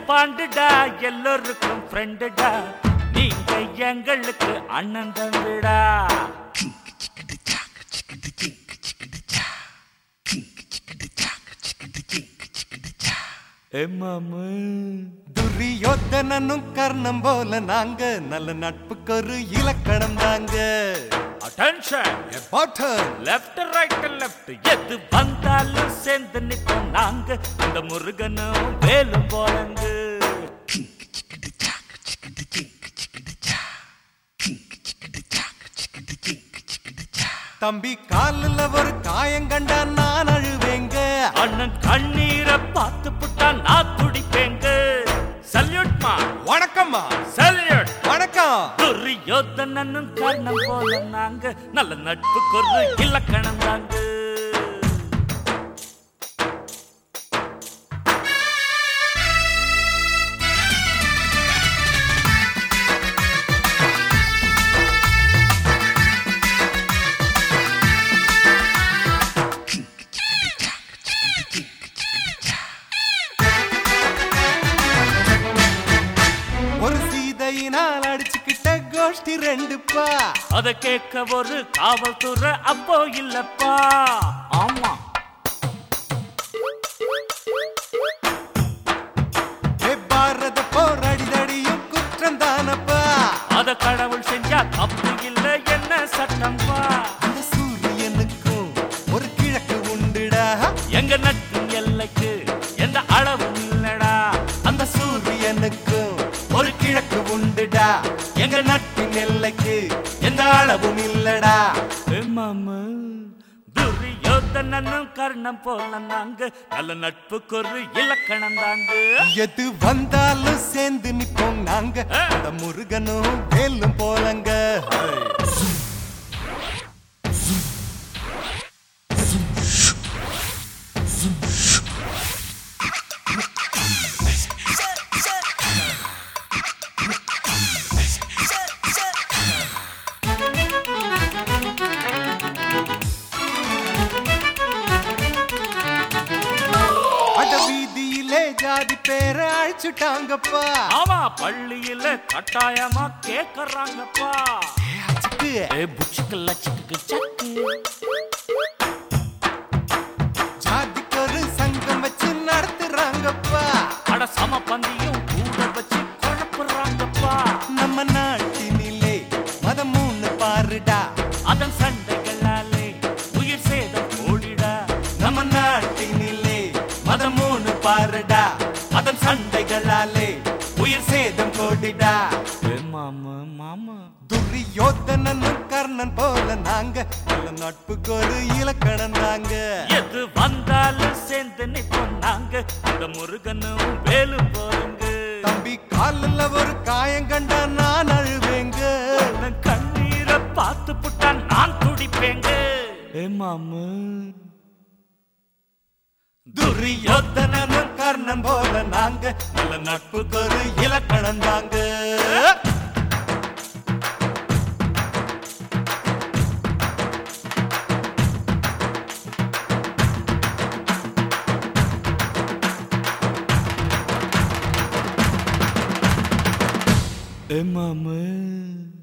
பாண்டுடா எல்லோருக்கும் ஃப்ரெண்டுடா நீங்க எங்களுக்கு அண்ணன் தம்பிடா ஏ மாமு துரியோதனனும் கர்ணம் போல நாங்க நல்ல நட்புக்கு ஒரு இலக்கணம் தாங்க அட்டென்ஷன் பாட்டன் லெஃப்ட் ரைட் லெஃப்ட் எது வந்தாலும் சேர்ந்து நிற்போம் நாங்க இந்த முருகனும் வேலும் போலங்க தம்பி காலில் ஒரு காயம் கண்டா நான் அழுவேங்க அண்ணன் கண்ணீரை பார்த்து புட்டா நான் துடிப்பேங்க சல்யூட்மா வணக்கம்மா சல்யூட் வணக்கம் துரியோதனனும் கர்ணம் போல நாங்க நல்ல நட்புக்கு ஒரு இலக்கணம் தாங்க ஒரு சீதையினால் அடிச்சுக்கிட்ட கோஷ்டி ரெண்டுப்பா அத கேட்க ஒரு காவல்துறை அப்போ இல்லப்பா ஆமா ஏ பாரத போர் அடிதடியும் குற்றம் தானப்பா அத கடவுள் செஞ்சா தப்பு இல்ல என்ன சட்டம்பா அந்த சூரியனுக்கும் ஒரு கிழக்கு உண்டுடா எங்க நட்பு எல்லைக்கு எந்த அளவும் இல்லடா அந்த சூரியனுக்கும் ஒரு கிழக்கு உண்டுடா எங்க நட்பின் எல்லைக்கு எந்த அளவும் இல்லடா மாமா துரியோதனனும் கர்ணம் போல நாங்க நல்ல நட்புக்கு ஒரு இலக்கணம் தாங்க எது வந்தாலும் சேர்ந்து நிப்போம் நாங்க அந்த முருகனும் வேலும் போலங்க அட வீதியிலே ஜாதி பேரை அழிச்சுட்டாங்கப்பா ஆமா பள்ளியில கட்டாயமா கேக்குறாங்கப்பா அச்சுக்கு. ஏ புச்சுக்கு லச்சுக்கு சக்கு ஜாதிக்கு ஒரு சங்கம் வச்சு நடத்துறாங்கப்பா அட சம பந்தியும் கூட வச்சு குழப்புறாங்கப்பா நம்ம நாட்டினிலே மதம் மூணு பாருடா அதன் சண்டைகளாலே உயிர் சேதம் ஓடிடா நம்ம நாட்டினிலே மதம் மூணு பாருடா அதன் சண்டைகளாலே உயிர் சேதம் கோடிடா ஏ மாமா மாமா துரியோதனனும் கர்ணன் போல நாங்க நல்ல நட்புக்கு ஒரு இலக்கணம் நாங்க எது வந்தாலும் சேர்ந்து நிற்போம் நாங்க இந்த முருகனும் வேலு போருங்க தம்பி காலில் ஒரு காயம் கண்டா நான் அழுவேங்க அண்ணன் கண்ணீரை பார்த்து புட்டா நான் துடிப்பேங்க ஏ மாமா துரியோதனனும் கர்ணன் போல நாங்க நல்ல நட்புக்கு ஒரு இலக்கணம் தாங்க ஏ மாமா